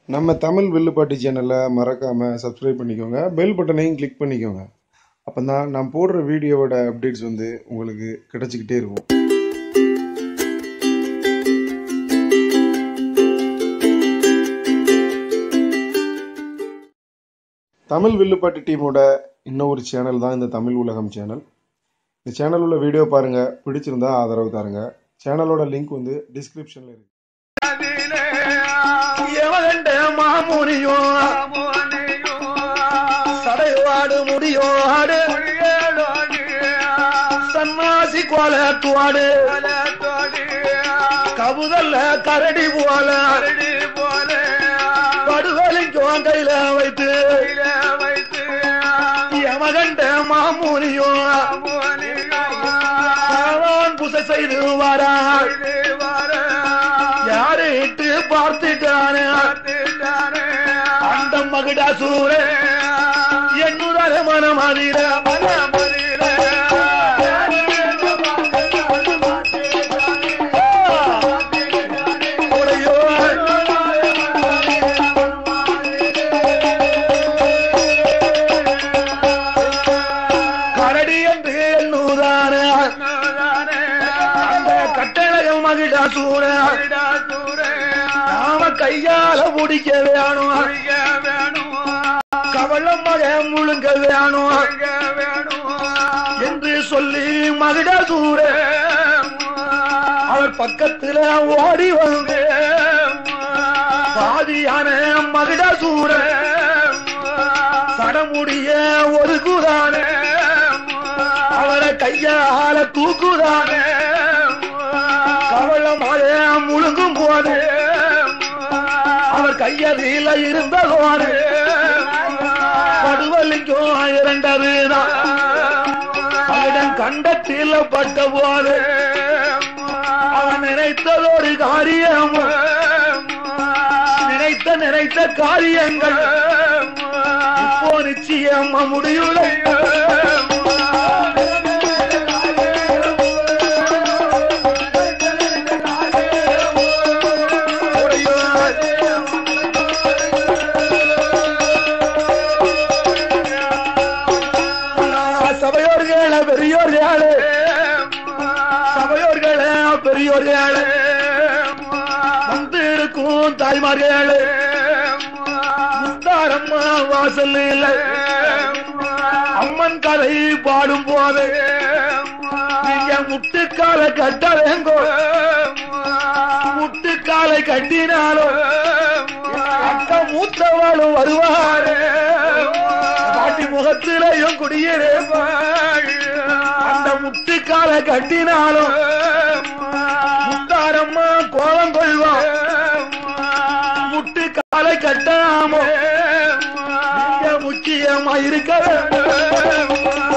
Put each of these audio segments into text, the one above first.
நம்ம தமிழ் வில்லுப்பாட்டி சேனலை மறக்காமல் சப்ஸ்கிரைப் பண்ணிக்கோங்க பெல் பட்டனையும் கிளிக் பண்ணிக்கோங்க அப்போ தான் நான் போடுற வீடியோவோட அப்டேட்ஸ் வந்து உங்களுக்கு கிடச்சிக்கிட்டே இருக்கும் தமிழ் வில்லுப்பாட்டி டீமோட இன்னும் ஒரு சேனல் தான் இந்த தமிழ் உலகம் சேனல் இந்த சேனல் உள்ள வீடியோ பாருங்கள் பிடிச்சிருந்தா ஆதரவு தாருங்க சேனலோட லிங்க் வந்து டிஸ்கிரிப்ஷனில் இருக்கு எவகண்ட மாமுனியும் சடைவாடு முடியோடு சன்னாசி கோலத்துவாடு கபுதல்ல கரடி போல படுகலிக்கும் கையில வைத்து எமகண்ட மாமுனியும் அவன் புசை செய்து வரா யாரு இட்டு பார்த்துட்டானே அந்த மகிடா சூர என்னுதர மனமதிர கரடி என்று எண்ணுதான அந்த கட்டளைகள் மகிழா சூர நாம கையால முடிக்க வேணும் கவளம் மக முழுங்க வேணும் என்று சொல்லி மகிழா சூர அவர் பக்கத்துல ஓடி வந்து பாதியான மகிழா சூர சடமுடிய ஒதுக்குதானே அவரை கையால தூக்குதானே கவளமாக முழுங்கும் போது அவர் கையதில இருந்ததோடு படுவலிக்கும் இரண்டதுதான் அவன் கண்டத்தில் பட்ட போது அவன் நினைத்ததொரு காரியம் நினைத்த நினைத்த காரியங்கள் இப்போ நிச்சயம் முடியலை சபையோர்களே பெரியோர்களே சபையோர்களே பெரியோர்களே வந்து இருக்கும் தாய்மார்களே முத்தாரம்மா வாசல் இல்லை அம்மன் கதை பாடும் போது நீங்க முட்டுக்காலை கட்ட வேங்கோ முட்டுக்காலை கட்டினாலும் அக்கா மூத்தவாளும் வருவாரு பாட்டி முகத்திலையும் குடியேறே அந்த முட்டுக்காலை கட்டினாலும் முத்தாரம்மா கோலம் கொள்வான் முட்டு காலை கட்டாமோ நீங்க முக்கியமா இருக்க வேண்டும்.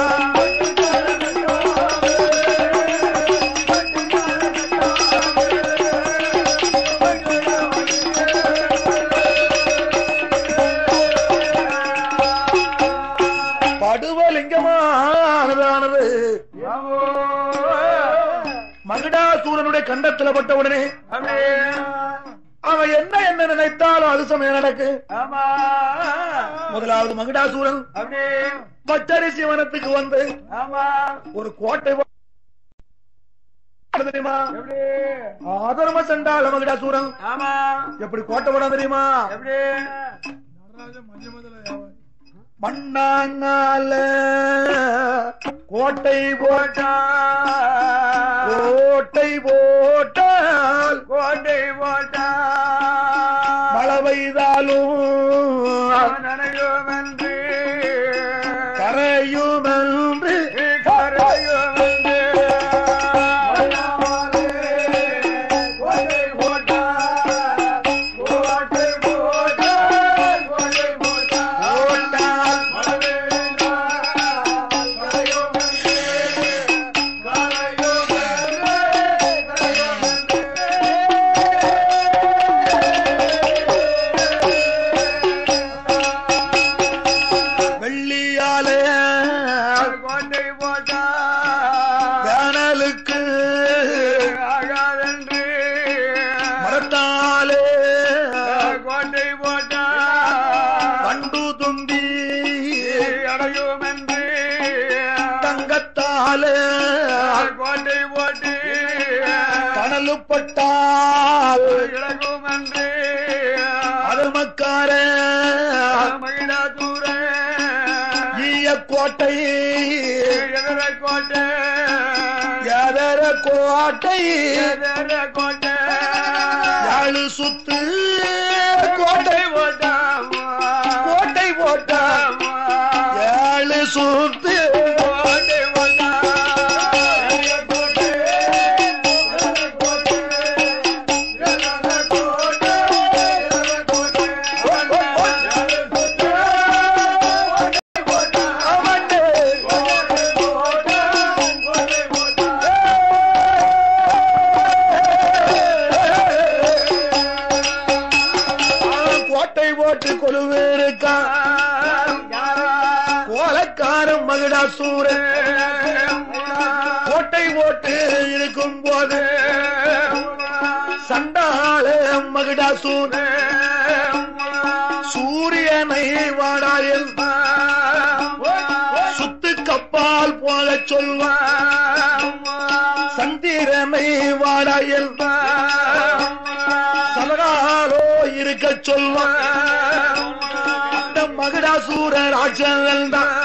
படுவலிங்கமானதானது மகிடாசூரனுடைய கண்டத்துல பட்ட உடனே அவன் என்ன என்ன நினைத்தாலும் அது சமயம் நடக்கு முதலாவது மகிடாசூரன் பச்சரிசி வனத்துக்கு வந்து ஒரு கோட்டை வா- தெரியுமா ஆதரம சண்டால மகிடாசூரன் எப்படி கோட்டை போட தெரியுமா மண்ணாங்கால கோட்டை போட்டா கோட்டை போட்டால் கோட்டை போட்டா மழை பெய்தாலும் நனையுமென்று கரையுமென்று கரையுமென்று கோட்டை போட்டா கோட்டை போட்டா கோட்டை போட்டா போட்டால் மழை பெய்தால் கரையுமென்று வெள்ளியாலே இழகுமென்று தங்கத்தால கோட்டை போட்டு கனலுப்பட்டால் இழகுமென்று அதமக்கார மகிழாதூர ஈய கோட்டை எதிர கோட்டை எதர கோட்டை எதிர கோட்டை ஏழு சுத்து கோட்டை போட்டாமா கோட்டை போட்டால் ஏழு சுத்து கோட்டை போட்டா கோட்டை போட்டு கொலுவேருக்கான் கோலக்காரன் மகிடாசூரன் கோட்டை போட்டு இருக்கும் போது சண்டாள மகிடாசூரன் சூரியனை வாடாயில் சுத்து கப்பால் போல சொல்வான் சந்திரனை வாடாயில் சலகாலோ இருக்க சொல்வான் அந்த மகிடாசூர ராட்சதன் தான்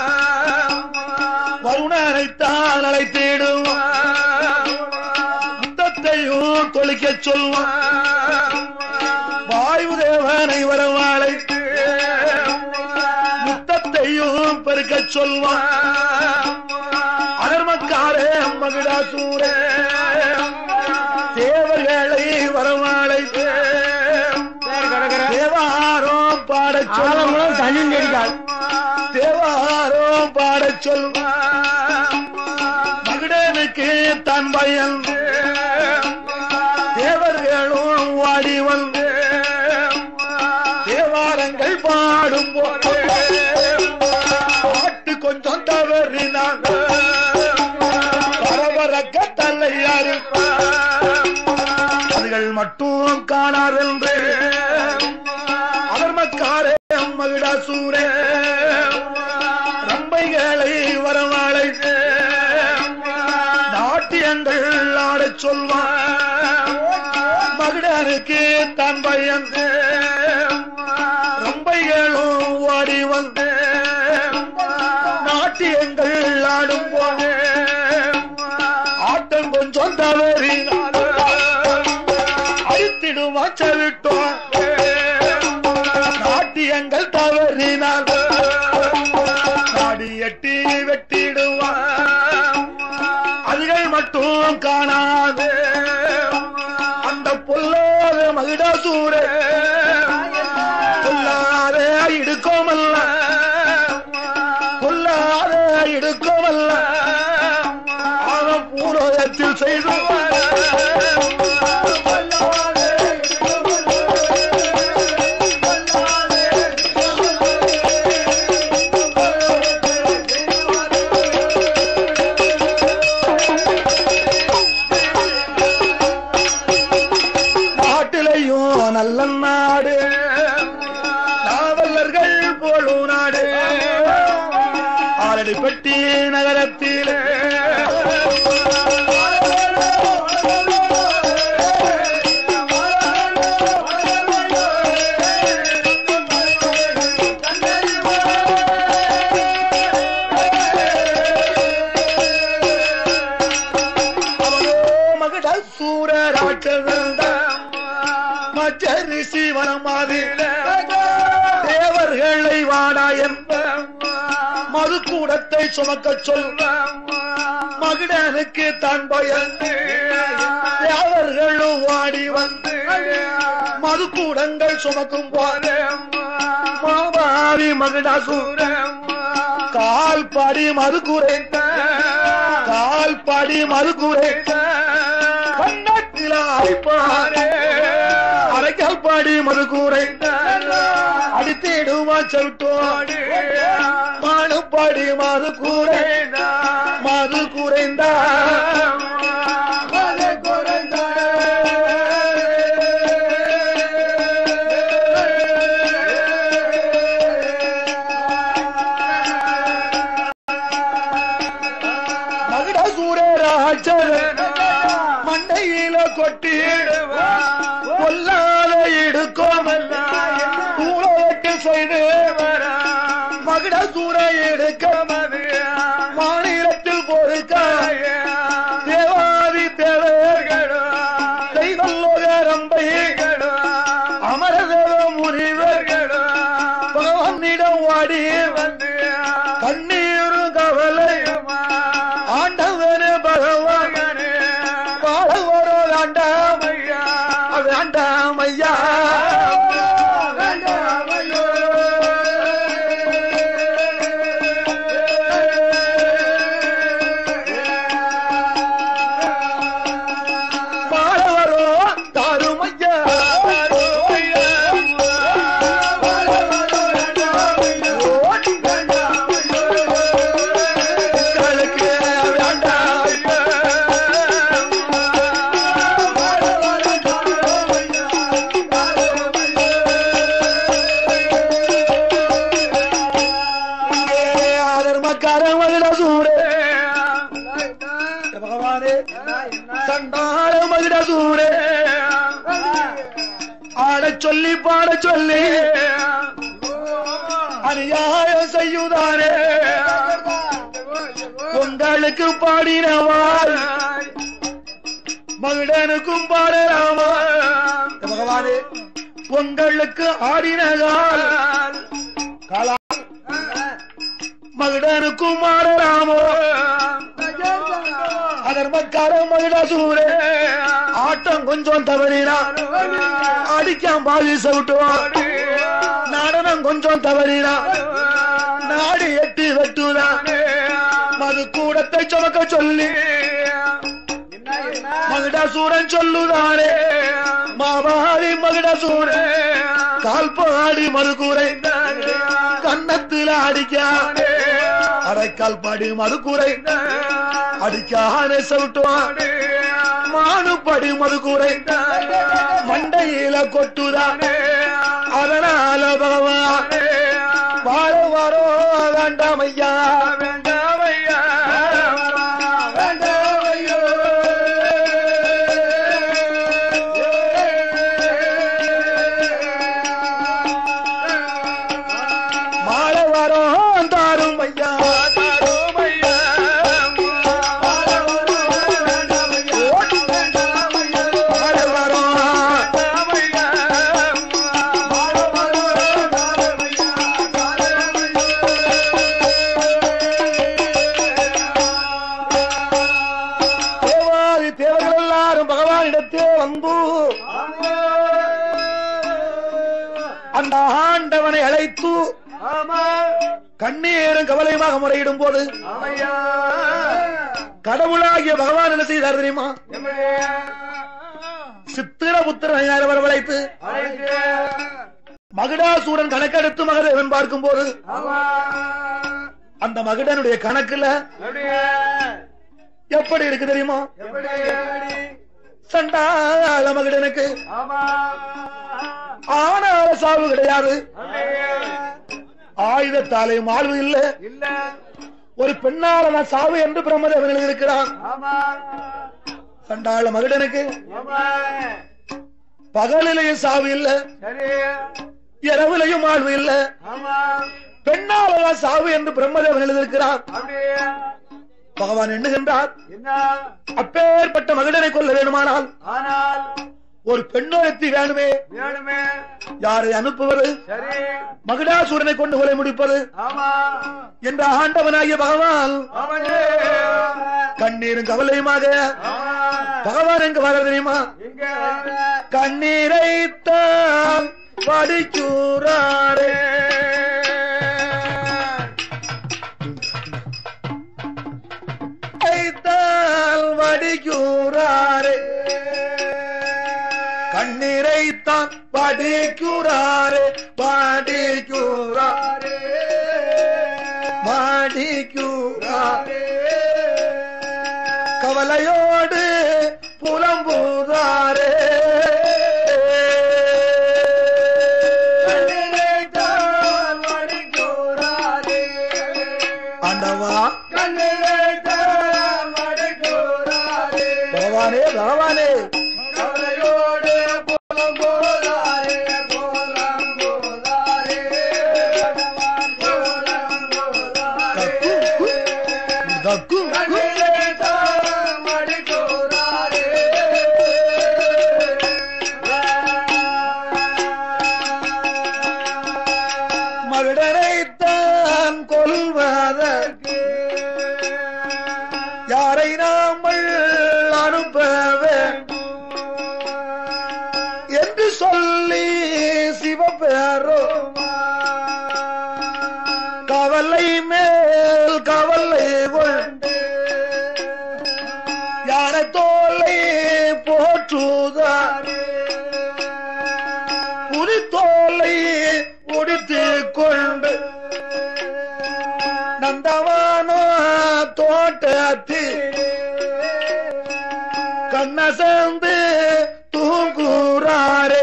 வருணனைத்தான் அழைத்திடுவான் முத்தத்தையும் தொழிக்க சொல்வான் வாயு தேவனை வரவழைத்து முத்தத்தையும் பெருக்க சொல்வான் அதர்மக்காரே மகிடாசூரே தேவர்களை வரவழைத்து தேவாரம் பாடச் சொல்லுங்கள் தனி தேவாரம் பாடச் சொல்வான் மகிடனுக்கு தன் பயந்து தேவர்களும் வாடி வந்து தேவாரங்கள் பாடும் போது பாட்டு கொஞ்சம் தவறினாங்க பரபரக்க தலையாரு அதுகள் மட்டும் காணாதென்று அதர்மக்காரே மகிடாசூரே ரம்பைகளை வரவழைத்து நாட்டியங்கள் ஆடச் சொல்வான் மகிடனுக்கு தன் பயந்து ரம்பைகளும் ஓடி வந்து நாட்டியங்கள் ஆடும் போது ஆட்டம் கொஞ்சம் தவறினாலும் அழித்திடுமா செவிட்டோம் நாட்டியங்கள் தவறினால் நாடி எட்டி வெட்டிடுவான் அதுகள் மட்டும் காணாது அந்த பொல்லாத மகிடாசூர பொல்லாத இடுக்கோமல்ல பொல்லாத இடுக்கோமல்ல அவன் பூலோகத்தில் செய்து நாட்டிலையும் நல்ல நாடு நாவலர்கள் போலும் நாடு ஆரடிப்பட்டி நகரத்தில் மகட சூரராட்சதந்த மச்சரி சிவனமாதில தேவர்களை வாடா என்ப மதுக்கூடத்தை சுமக்க சொல்வ மகிடனுக்கு தான் பயந்து தேவர்களும் வாடி வந்து மதுக்கூடங்கள் சுமக்கும் போது மாவாரி மகிடாசூர கால் படி மது குறைந்த கால் படி மது குறைந்த கண்ணத்தில் அழைப்பாரே அரைக்கால் பாடி மது குறைந்த அடித்திடுமா சொல்லிட்டோடு மானுப்பாடி மது குறைந்த மது குறைந்த மது குறைந்த எடுக்க மாநிலத்தில் பொறுக்க தேவாதி தேவர் தெய்வல்லோகரம்பை அமரதேவ முனிவர் பகவானிடம் வாடி கண்ணீரு கவலை ஆண்டவனே பகவான் வாழ வரோ வேண்டாம் வேண்டாம் ஐயா வாழ வரோ தாரும் ஐயா மக்களுக்கு வேண்டாம் அதர்மக்காரன் மகிழ சூடு பகவானே சண்டாள மகிழ சூடு ஆடச் சொல்லி பாடச் சொல்லி அநியாயம் செய்யுதானே உங்களுக்கு பாடினவாய் மகிழனுக்கும் பாடலாமா பகவானே உங்களுக்கு ஆடினதால் காலா மகிழனுக்கும் ஆடலாமோ அதர்மக்கார மகிழசூரே ஆட்டம் கொஞ்சம் தவறினா அடிக்காம பாதி சவுட்டுவான் நடனம் கொஞ்சம் தவறினா நாடு எட்டு வெட்டுதான் மது கூடத்தை சுமக்க சொல்லி மகிடாசூரன் சொல்லுதானே மாமாரி மகிடாசூரன் கால்பாடி மறுகூரை கன்னத்தில் அடிக்கானே அரைக்கால் பாடி மறுகூரை அடிக்கானே சவுட்டுவான் மானுப்படி மறுகூரை மண்டையில கொட்டுதானே அதனால பகவான் வாழ வரோ வேண்டாம் ஐயா வேண்டாம் ஐயா வேண்டாம் ஐயோ மாழ வரோ தாரும் ஐயா தாரும் ஐயா மாழ வரோ தேவாதி தேவர்கள் எல்லாரும் பகவானிடத்தே வந்து அந்த ஆண்டவனை அழைத்து கண்ணீரும் கவலையுமாக முறையிடும் போது கடவுளாகிய பகவான் என்ன செய்தார் தெரியுமா சித்திர புத்திரனை வரவழைத்து மகுடாசூரன் கணக்கெடுத்து மகதேவன் பார்க்கும் போது அந்த மகுடனுடைய கணக்குல எப்படி இருக்கு தெரியுமா சண்டாள மகுடனுக்கு ஆனால சாவு கிடையாது ஆயுதத்தாலே மாழ்வு இல்ல இல்ல ஒரு பெண்ணால நான் சாவு என்று பிரம்மதேவன் எழுதியிருக்கிறான் ஆமா சண்டாள மகுடனுக்கு ஆமா பகலிலேயும் சாவு இல்ல சரி இரவுலையும் வாழ்வு இல்ல ஆமா பெண்ணால நான் சாவு என்று பிரம்மதேவன் எழுதியிருக்கிறான் அப்படியே பகவான் எண்ணுகின்றார் என்ன அப்பேற்பட்ட மகுடனை கொல்ல வேண்டுமானால் ஆனால் ஒரு பெண்ணொருத்தி வேணுமே வேணுமே யாரை அனுப்புவது சரி மகுடாசூரனை கொண்டு கொலை முடிப்பது ஆமா என்ற ஆண்டவனாகிய பகவான் அவனே கண்ணீரும் கவலையுமாக ஆமா பகவான் எங்க வர தெரியுமா இங்க கண்ணீரைத்தான் படிச்சூராரே கைத்தால் வடிக்கூறாரே கண்ணீரைத்தான் படிக்கூறாரே படிக்கூறாரே படிக்கூறாரே கவலையோடு புலம்புதாரே ஆண்டவா பகவானே பகவானே கக்கு மகடரைத்தான் கொல்வதற்கு யாரை நாமல் அனுப்ப வேண்டும் என்று சொல்லி சிவபெரோ கவலை மேல் கவலை கொண்டு யானை தோலை போற்றுதார் புலித்தோலை உடித்து கொண்டு நந்தவானோ தோட்டத்தில் கண்ணசந்து தூங்குறாரே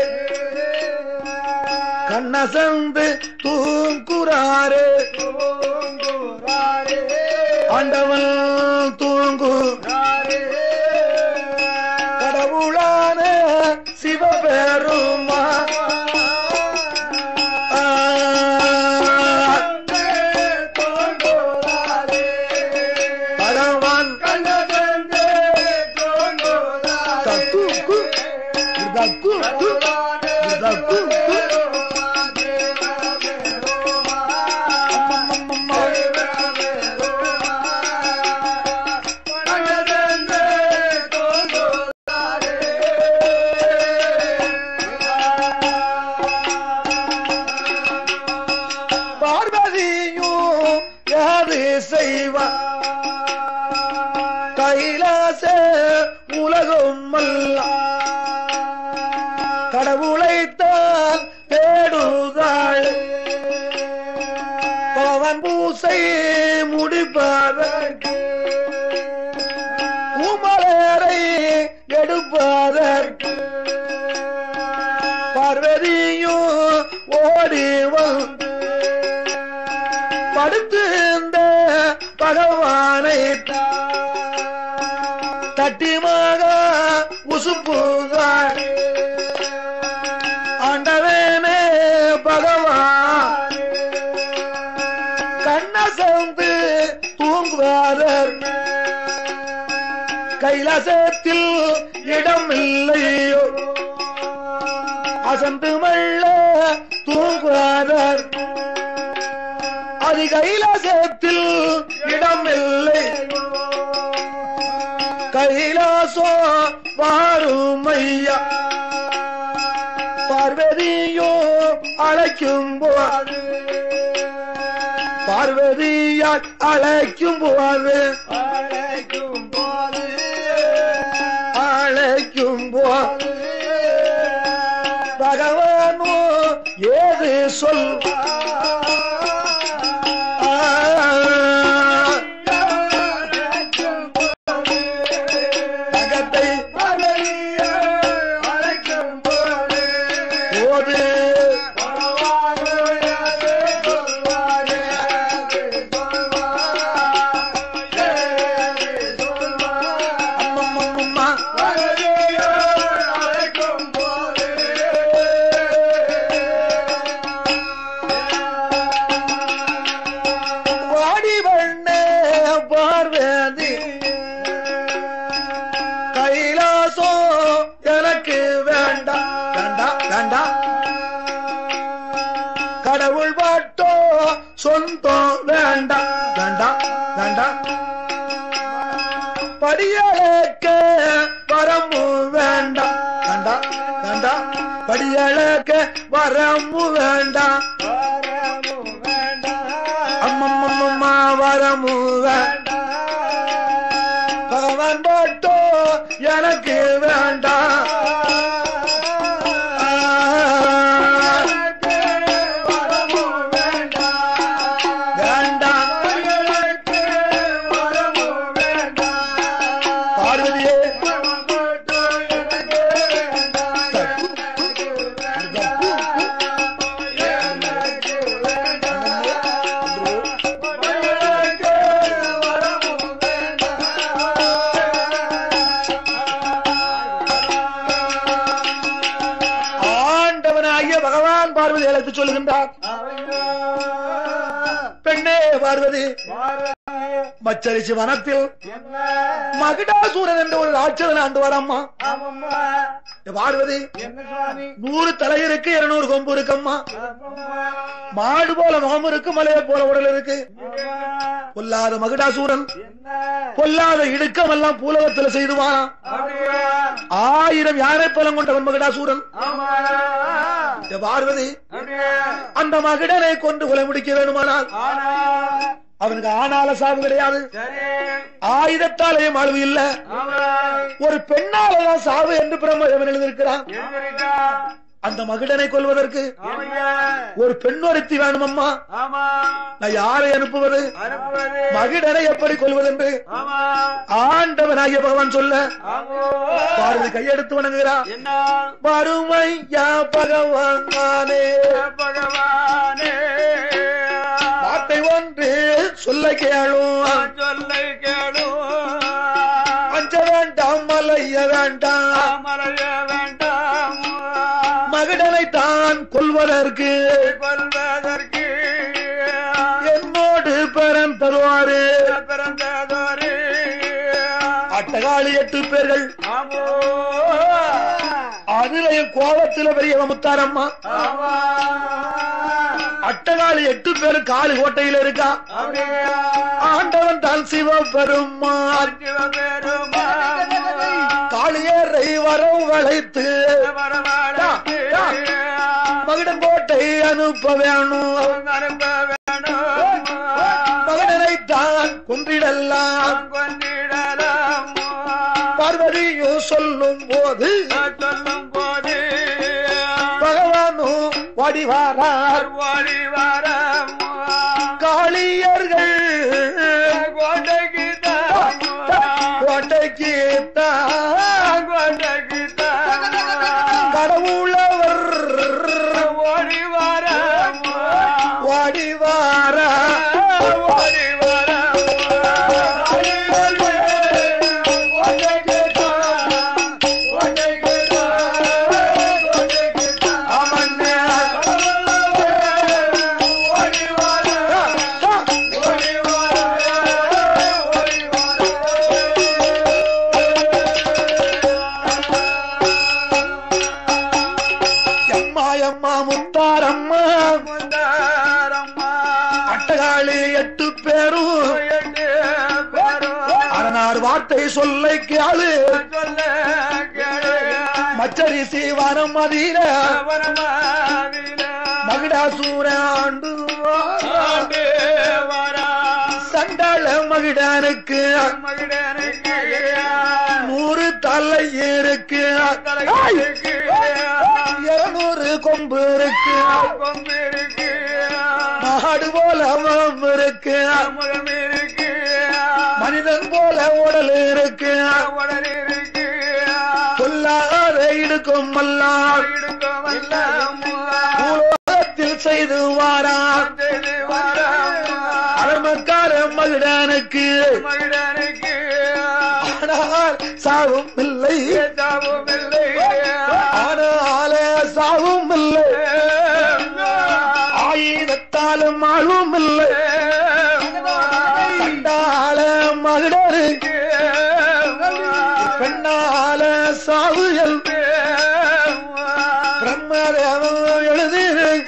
கண்ணசந்து தூங்குறாரே ஆண்டவன் தூங்கு கடவுளான சிவபெருமா பகவான் கக்கு கு, கக்கு கு, கக்கு கு. பார்வதியும் யாது செய்வா கைலாச உலகம் மல்ல கடவுளைத்தான் தேடுதாள் பவன் பூசை முடிப்பதற்கு உமலரை எடுப்பதற்கு பார்வதியும் ஓடி வந்து படுத்திருந்த பகவானை தட்டிமாக உசுப்புதான் ஆண்டவனே பகவான் கண்ணசந்து தூங்குவாரர் கைலாசத்தில் இடமில்லையோ அசந்து மெல்ல தூங்குவாரர் அது கைலாசத்தில் இடமில்லை கைலாசோ வாருமையா பார்வதியோ அழைக்கும் போது பார்வதியால் அழைக்கும் போது அழைக்கும் போது அழைக்கும் போது பகவானோ ஏது சொல் ஜகத்தை போது அம்மம்மம்மம்மா. வாடி வண்ண பார்வதி கைலாசம் எனக்கு வேண்டாம் வேண்டாம் வேண்டாம் கடவுள் பாட்டோ சொந்தம் வேண்டாம் வேண்டாம் வேண்டாம் படியளக்க வரமு வேண்டாம் வேண்டாம் வேண்டாம் படியளக்க வரமு வேண்டாம் அம்மம்மம்மா வரமு வேண்டாம் பகவான் பாட்டோ எனக்கு வேண்டாம் வேண்டாம் பார்வதியே ஆண்டவனாகிய பகவான் பார்வதி அழைத்து சொல்கின்றார் பெண்ணே பார்வதி மச்சரிசி வனத்தில் மகிடாசூரன் என்ற ஒரு ராட்சதன் ஆண்டு வரம்மா பாடுவது நூறு தலை இருக்கு இருநூறு கொம்பு இருக்கம்மா மாடு போல நோம்பு இருக்கு மலையை போல உடல் இருக்கு பொல்லாத மகிடாசூரன் பொல்லாத இடுக்கம் எல்லாம் பூலகத்துல செய்துவானா ஆயிரம் யானை பலம் கொண்டவன் மகிடாசூரன் இங்க பார்வதி அந்த மகிடனை கொண்டு கொலை முடிக்க வேண்டுமானால் அவனுக்கு ஆனால சாவு கிடையாது ஆயுதத்தாலேயும் அழிவு இல்ல ஒரு பெண்ணாலதான் சாவு என்று பிரம்மதேவன் எழுதியிருக்கிறான் அந்த மகிடனை கொல்வதற்கு ஒரு பெண் ஒருத்தி வேணுமம்மா நான் யாரை அனுப்புவது மகிடனை எப்படி கொல்வதென்று ஆண்டவனாகிய பகவான் சொல்ல பார்வதி கையெடுத்து வணங்குகிறார் வறுமையா பகவான் நானே பகவானே வார்த்தை ஒன்று சொல்ல கேளும் சொல்லை கேளு அஞ்ச வேண்டாம் மலைய வேண்டாம் மறைய வேண்டாம் மகிடனை தான் கொல்வதற்கு கொல்வதற்கு என்னோடு பெறன் தருவாரு பிறந்ததொரு அட்டகாளி எட்டு பேர்கள் ஆமோ அதுல என் கோபத்துல பெரிய முத்தாரம்மா ஆமா அட்டகாளி எட்டு பேரு காலி கோட்டையில இருக்கா ஆண்டவன் தான் சிவபெருமான் காளியரை வரம் வளைத்து மகிடன் கோட்டை அனுப்ப வேணும் மகனை தான் கொன்றிடலாம் பார்வதியும் சொல்லும் போது சொல்லும் போது பகவானும் வடிவாரார் வாடி வரம் காளியர்கள் கோட்டைக்கு கோட்டைக்கு தான் கோட்டைக்கு கடவுளவர் ஓடி வரம் வடிவாரா ஓடி வரம் எம்மா எம்மா முத்தாரம்மா அட்டகாளி எட்டு பேரும் அரணார் வார்த்தை சொல்லை கேளு மச்சரிசி வனம் மதியில மகிடாசூர ஆண்டு சண்டாள மகிடானுக்கு நூறு தலை இருக்கு இருநூறு கொம்பு இருக்கு மாடு போல அவம் இருக்கு மனிதன் போல உடல் இருக்கு சொல்லாத இடுக்கும் எல்லாம் பூலோகத்தில் செய்து வாரா அரமக்கார மகிடானுக்கு ஆனால் சாவும் இல்லை ஆனால் சாவும் இல்லை ஆயுதத்தாலும் ஆளும் இல்லை கண்டால மகிடனுக்கு பெண்ணால சாவுகள் பிரம்மதேவம் எழுதியிருக்க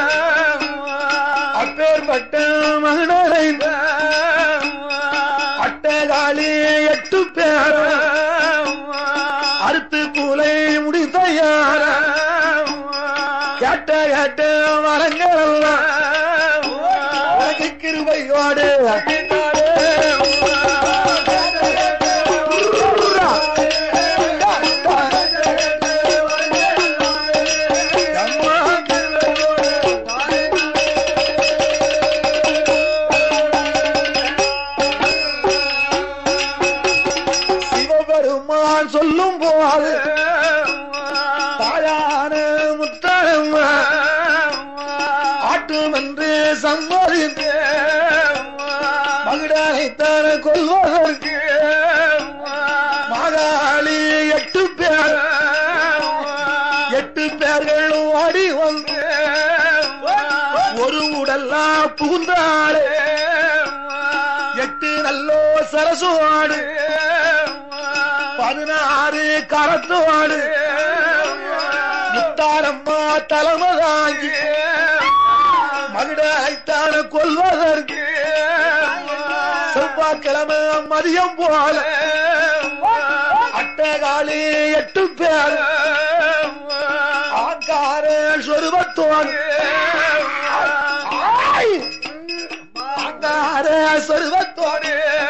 அப்பேற்பட்ட மகிடரை அட்டகாளி எட்டு பேர் அறுத்து கூலை முடித்த யார கேட்ட கேட்ட மரங்கள் எல்லாம் உனக்கு கிருபையோடு சிவபெருமான் சொல்லும் போது தாயான முத்தரம்மா ஆட்டுமென்று சம்மதித்து மகிடானைத்தான கொல்வதற்கு மாகாளி எட்டு பேர் எட்டு பேர்கள் ஓடி வந்து ஒரு உடல்லா புகுந்தாளே எட்டு சரசுவாடு பதினாறு கரத்துவாடு முத்தாரம்மா தலைமை தாங்கி மகிடாய்த்தான கொல்வதற்கு செவ்வாய்க்கிழமை மதியம் போல அட்டகாளி எட்டு பேர் ஆங்கார சொருபத்தோடு ஆய்! ஆங்கார சொருபத்தோடு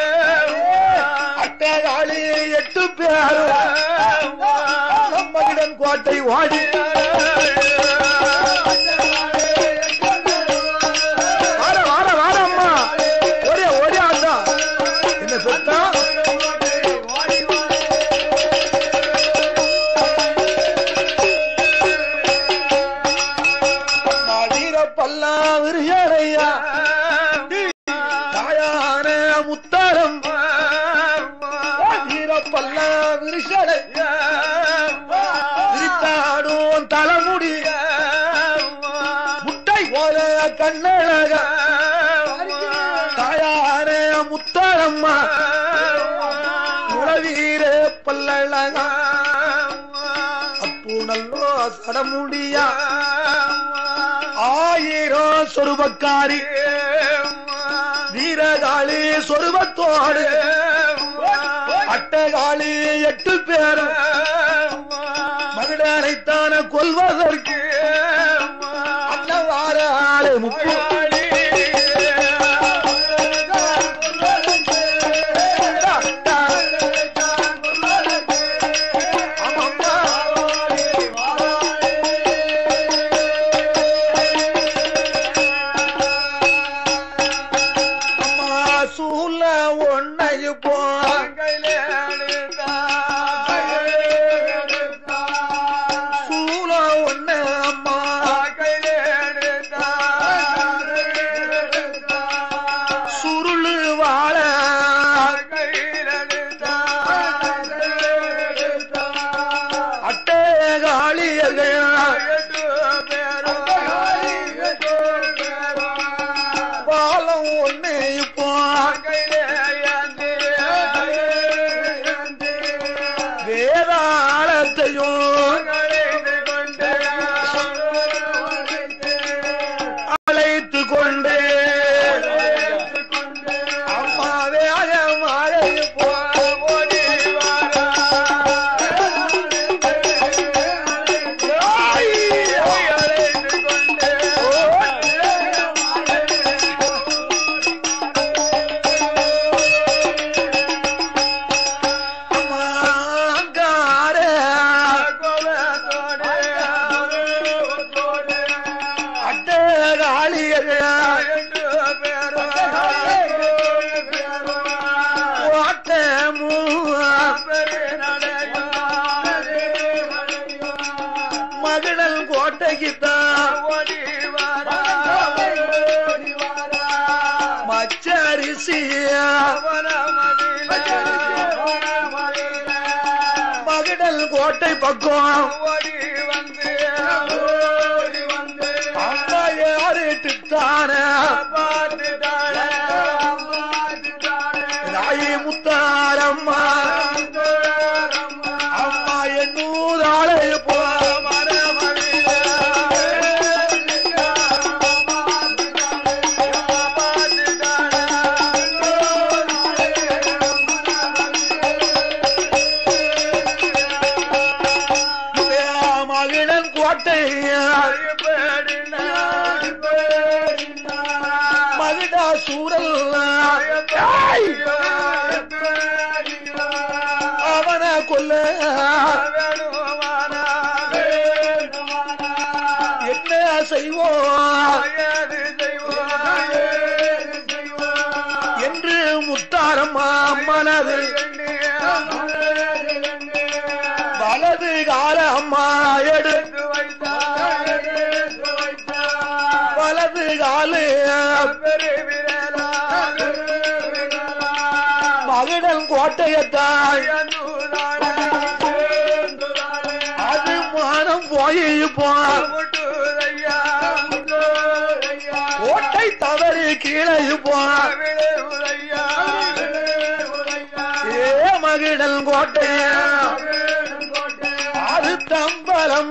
அட்டகாளி எட்டு பேர் மகிடன் கோட்டை ஓடி வார வார வார அம்மா ஒரே ஒரே ஆண்டா என்ன சொத்தா வீரப்பல்லா விரியறையா தாயான முத்தாரம் வீரப்பல்லா விரிசடையா விரித்தாடும் தலைமுடி முட்டை போல கண்ணழக தாயான முத்தாரம்மா உறவீர பல்லழகா அப்பு நல்லோ சடமுடியா ஆயிரம் சொருபக்காரி வீரகாளி சொருபத்தோடு அட்டகாளி எட்டு பேரும் மகிழனைத்தான கொல்வதற்கு அன்னவார ஆளு முப்பு அம்மா சூல ஒன்னையு போ சூல ஒண்ணு அம்மா சுருளு வாழ அட்டே காளியர்கள் பாலம் ஒண்ணு இப்போ வேதாளத்தையும் அழைத்து கொண்டு அம்மா வேக மழை போ அம்மாங்கார அட்டகாளியர்கள் மகிழல் கோட்டைக்குத்தான் மச்சரிசி மகிழல் கோட்டை பக்கம் அம்மா யாருட்டுத்தான ராயி முத்தாரம்மா அம்மா எண்ணூராளை போ மகிழன் கோட்டை மகிடா சூரல் ஏய்! அவன கொல்ல என்ன செய்வோம் என்று முத்தாரம்மா மனது வலது கால அம்மா எடுத்து வலது காலு மகிழன் கோட்டையத்தாய் அது மானம் போய் போ கோட்டை தவறி கீழே போ மகிழல் கோட்டை அது தம்பலம்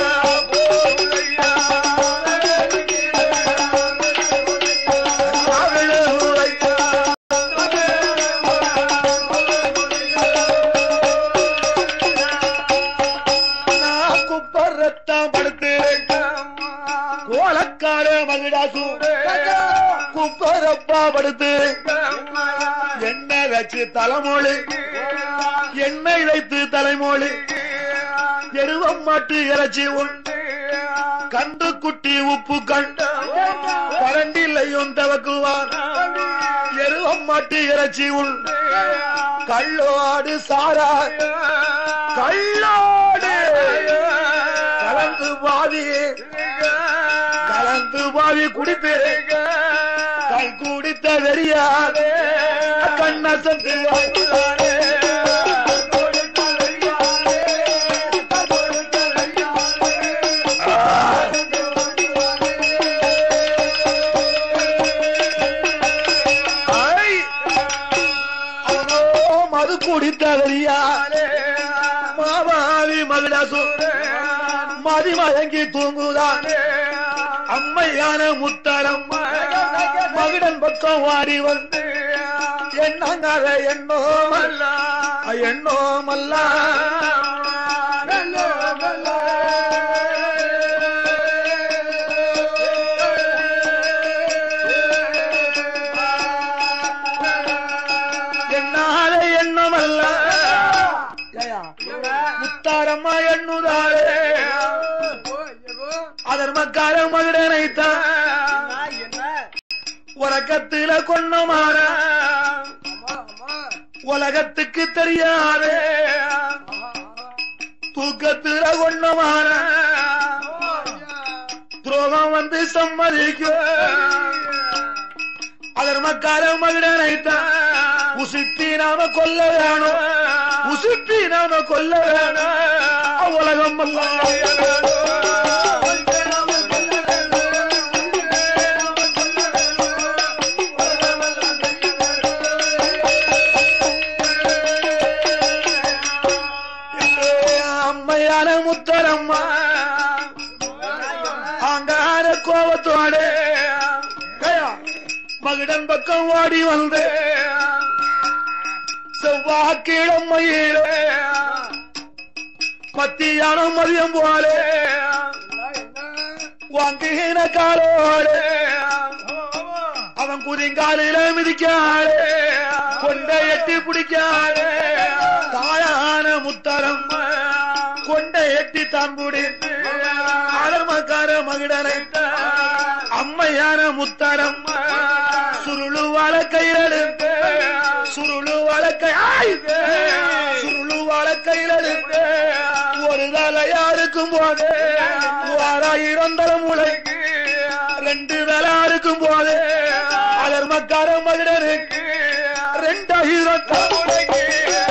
குப்பரத்தான் படுத்து கோலக்கார மகிடாசு குப்பரப்பா படுத்து எண்ணெய் வச்சு தலைமொழி எண்ணெய் வைத்து தலைமொழி எருவம் மாட்டு இறைச்சி உண்டு கண்டு குட்டி உப்பு கண்ட பரண்டில்லையும் தவக்குவான் எருவம் மாட்டு இறைச்சி உண்டு கள்ளோடு சாரா கள்ளோடு கலந்து பாதி கலந்து பாதி குடித்து கல் குடித்த வெறியாதே கண்ணசத்து மது குடித்த வெறியாலே மாவாவி மகிழசு மதி மயங்கி தூங்குதானே அம்மையான முத்தரம் மகிடன் பக்கம் வாடி வந்து எண்ணங்காத எண்ணோமல்ல எண்ணோமல்ல எண்ணாத எண்ணமல்ல முத்தாரம்மா எண்ணுதாரே அதர்மக்கார மகிடனைத்தான் உலகத்தில கொண்டமான உலகத்துக்கு தெரியாதே தூக்கத்தில கொண்டமான துரோகம் வந்து சம்மதிக்கும் அதர்மக்கார மகிடனைத்தான் உசுப்பி நாம கொல்ல வேணும் உசுப்பி நாம கொல்ல வேணும் உலகம் அம்மையான முத்தரம்மா அங்கார கோபத்தோடு மகிடன் பக்கம் ஓடி வந்து செவ்வாய்க்கிழமையிலே மத்தியான மதியம் போலே வாங்குகிற காலோடு அவன் குதிங்காலில மிதிக்காளே கொண்டை எட்டி பிடிக்காளே தாயான முத்தரம் கொண்டை எட்டி தான் பிடித்து அடமக்கார மகிடனை அம்மையான முத்தரம் சுருளு வழக்கையிலெடுத்து சுருளு வழக்கை சுருளு வழக்கையிலெடுத்து ஒரு தலையா இருக்கும் போது ஆறாயிரம் தலை முளைக்கு ரெண்டு தலா இருக்கும் போது அலர்மக்கார மகிடனுக்கு ரெண்டாயிரம் தலைமுறைக்கு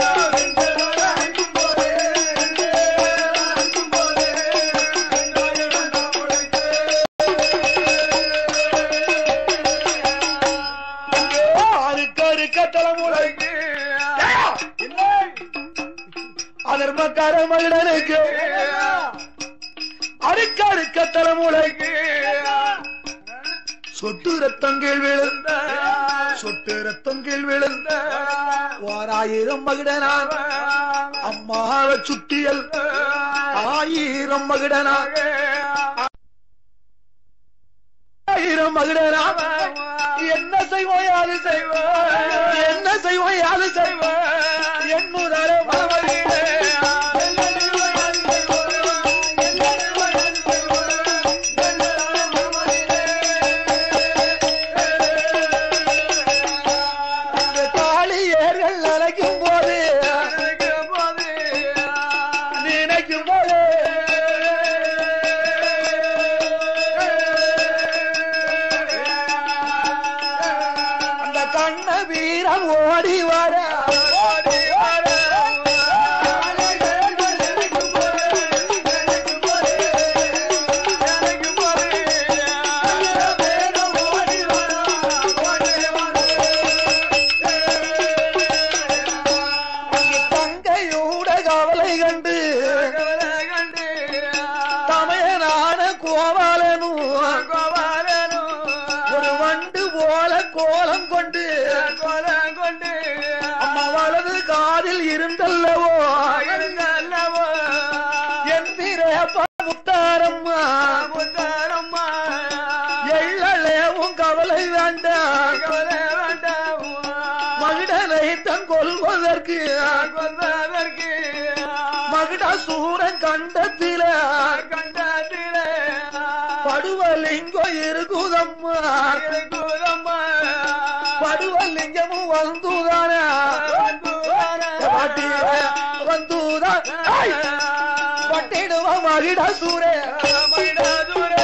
அறுக்க அறுக்க தலைமுறைக்கு அதர்மக்கார மகிடனுக்கு அறுக்க அறுக்க தலைமுறைக்கு சொட்டு ரத்தம் கீழ் விழுந்த சொட்டு ரத்தம் கீழ் விழுந்த ஓராயிரம் மகிடனாக அம்மாவை சுத்தியல் ஆயிரம் மகிடனாக ஆயிரம் மகிடனாக என்ன செய்வோம் யாது செய்வோம் என்ன செய்வோம் யாது செய்வோம் எண்ணுதர மனமறியே இந்த காளியர்கள் நினைக்கும் போது நினைக்கும் போது அந்த கண்ண வீரம் ஓடி வர ஓடி வர காதில் இருந்தல்லவோ இருந்தல்லவோ எந்திர முத்தாரம்மா முத்தாரம்மா எள்ளலே உன் கவலை வேண்டாம் கவலை வேண்டாம் மகிடனை தன் கொள்வதற்கு கொல்வதற்கு மகிட சூரன் கண்டத்தில கண்டத்திலே படுவலிங்கம் இருக்குதம்மா இருக்குதம்மா படுவலிங்கமும் வந்துதானே பாட்டி வந்துதான் பட்டிடுவா மகிட சூரே மயிலாதுரே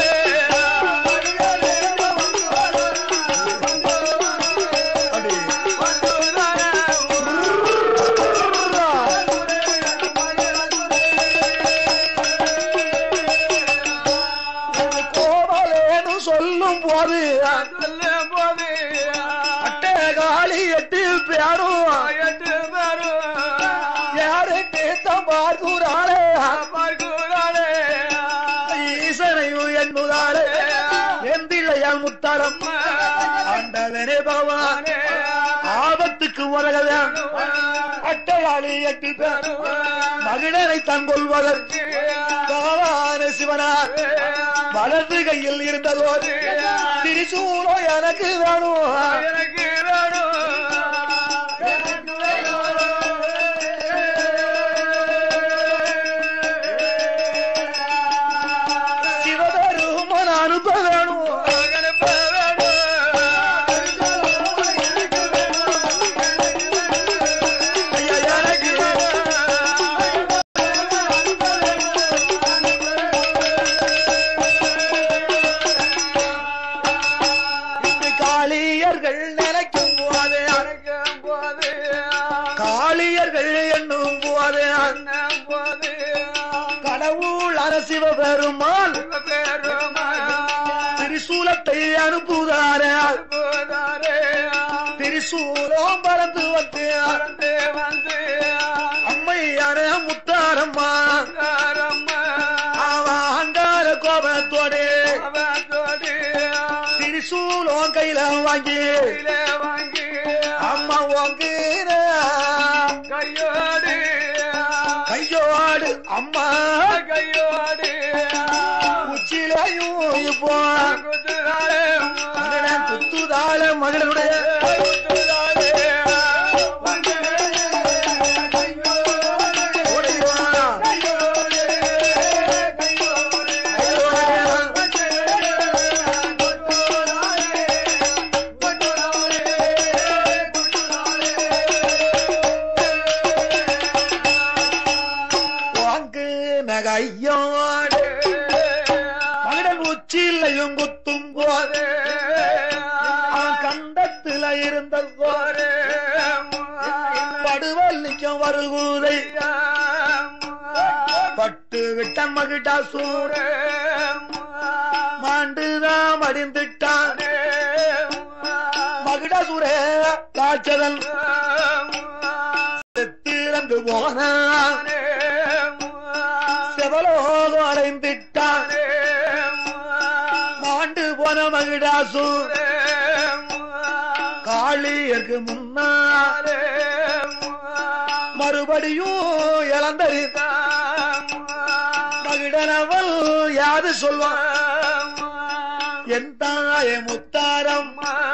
கோவலேன்னு சொல்லும் போது சொல்லும் போது அட்டை காலி எட்டு பேரும் எட்டு பேரும் யாரு கேத்தம் பார்க்கிறாளே பார்க்கிறாளே ஈசனையும் எண்ணுதாளே எந்தில்லையா முத்தாரம் ஆண்டவனே பகவானே ஆபத்துக்கு உலகவே அட்டையாளி எட்டு பேர் மகிழனை தங்கொள்வதற்கு பகவான சிவனார் வலது கையில் இருந்ததோடு திரிசூலோ எனக்கு வேணும் எனக்கு வேணும் சிவபெருமன் அனுப்ப வேணும் அனுப்ப வேணும் ஐயா எனக்கு இந்த காளியர்கள் நினைக்கும் போது அழைக்கும் போது காளியர்கள் என்னும் போது அண்ணன் போது கடவுள் அரசிவ பெருமாள் பெருமா திரிசூலத்தை அனுப்புதாரே போதாரே திரிசூலம் பறந்து வந்து பறந்து வந்து அம்மையான முத்தாரம்மா தாரம்மா அவன் அங்கார கோபத்தோடு அவத்தோடு திரிசூலம் கையில வாங்கி கையிலே வாங்கி அம்மா வாங்கின கையோடு கையோடு அம்மா கையோடு உச்சிலையும் இப்போ குத்துதாரே மகனை குத்துதாள மகளுடைய குத்துதாரே ஓடிவா. வாங்கு நகையோடு மகடன் உச்சிலையும் குத்தும் போது அவன் கண்டத்துல இருந்த போது படுவல்லிக்கும் வருகுதை பட்டு விட்ட மகிட்டா சூர மாண்டுதான் மடிந்துட்டான் மகிடா சூரே காய்ச்சதன் செத்திறந்து போனான் செவலோகம் அடைந்திட்டான் மாண்டு போன மகிடாசு காளியருக்கு முன்னால் மறுபடியும் இழந்தறிந்த மகிடனவள் யாது சொல்வான் என் தாய முத்தாரம்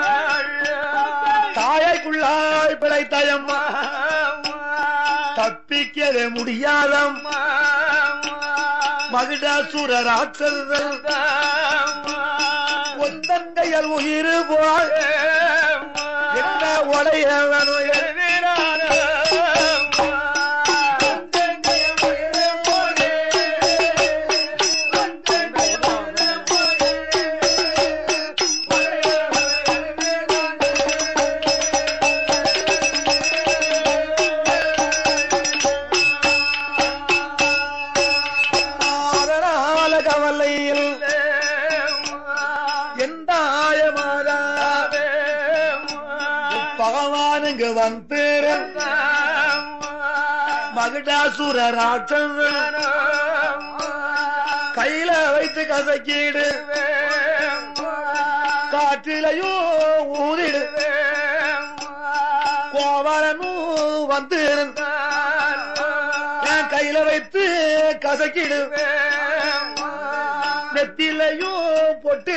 தாயைக்குள்ளாய் பிழைத்தாயம்மா தப்பிக்கவே முடியாதம் மகிடாசுர ராட்சர்கள் ஒந்தங்கையல் உயிர் போல் என்ன உடையவனோ அதனால கவலையில் எந்தாயமாதாவே பகவானுங்க வந்து மகிடாசுர ராட்சசன் கையில வைத்து கசக்கீடு காற்றிலையும் ஊதிடு கோவலனும் வந்து என் கையில வைத்து கசக்கிடு நெத்திலையும் பொட்டு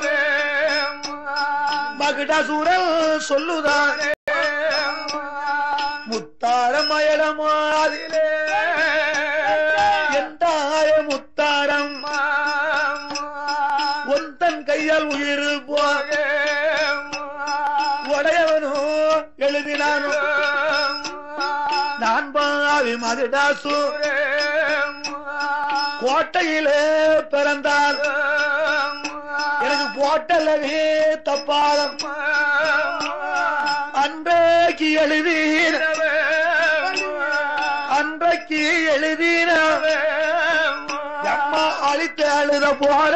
மகுடாசுரன் சொல்லுதான் முத்தார மயலமாதிலே எந்தாய முத்தாரம் ஒந்தன் கையால் உயிர் போக உடையவனோ எழுதினானோ நான் பாவி மதுடாசு கோட்டையிலே பிறந்தார் எனக்கு போட்டலவே தப்பாதம் அன்றைக்கு எழுதீன அன்றைக்கு எழுதீன அம்மா அழித்து அழுத போல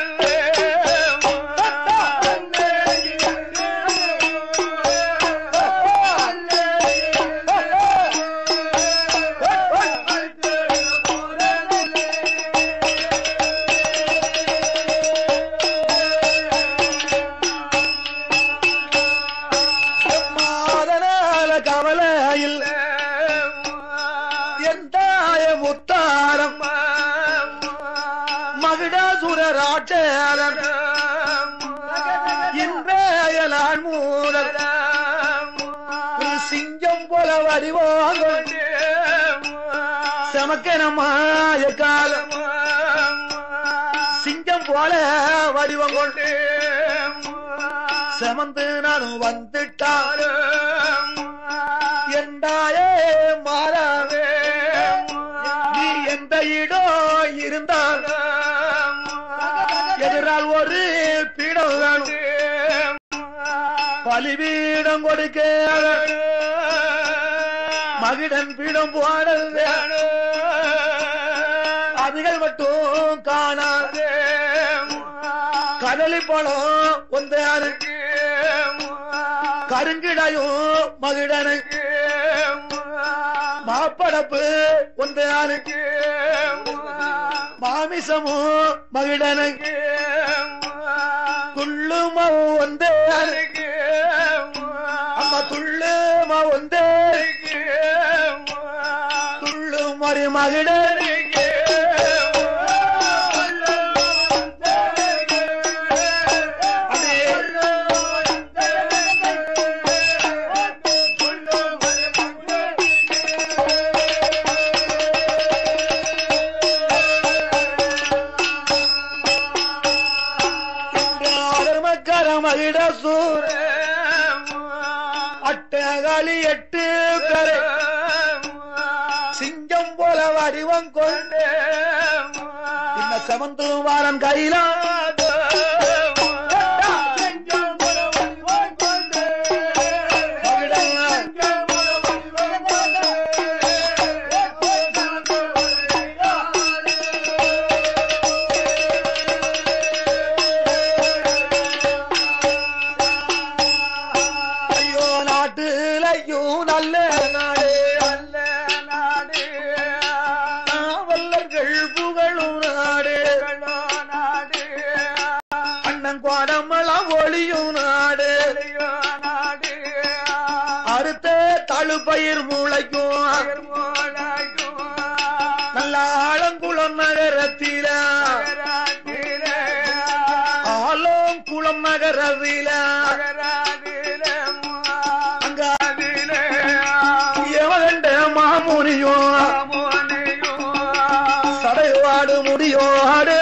மாதனால கவலையில் என் தாய முத்தாரம் மகிடாசுர ராட்சரன் இன்றையலான் மூதல் ஒரு சிங்கம் போல வடிவாங்க சமக்கனமாய காலம் சிங்கம் போல வடிவம் கொண்டு செமந்து நானும் வந்துட்டாரு என்றாயே மாறாவே நீ எந்த இடம் இருந்தால் எதிரால் ஒரு பீடம் வேணும் பலிபீடம் கொடுக்க மகிடன் பீடம் போடல் வேணும் அதுகள் மட்டும் காணாது கடலி பழம் ஒந்தானுக்கு கருங்கிடையும் மகிடனுக்கு மாப்படப்பு ஒந்தானுக்கு மாமிசமும் மகிடனுக்கு துள்ளுமா ஒந்தானுக்கு அம்மா துள்ளுமா ஒந்தேனுக்கு துள்ளு மறி மகிடனுக்கு மகிட சூர அட்டகாளி எட்டு பேரு சிங்கம் போல வடிவம் கொண்டு இந்த செவந்து வாரன் கையிலா ஐயோ நாட்டுலையும் நல்ல நாடு நல்ல நாடு காவலர்கள் புகழும் நாடு நாடு அண்ணன் கோடமலாம் ஒளியும் நாடு நாடு அறுத்த தழுப்பயிர் முளைக்கும் நல்ல ஆழங்குளம் நகரத்தில ஆலோங்குளம் நகரத்தில அங்க எவகண்ட மாமுனியும் சடைவாடு முடியோடு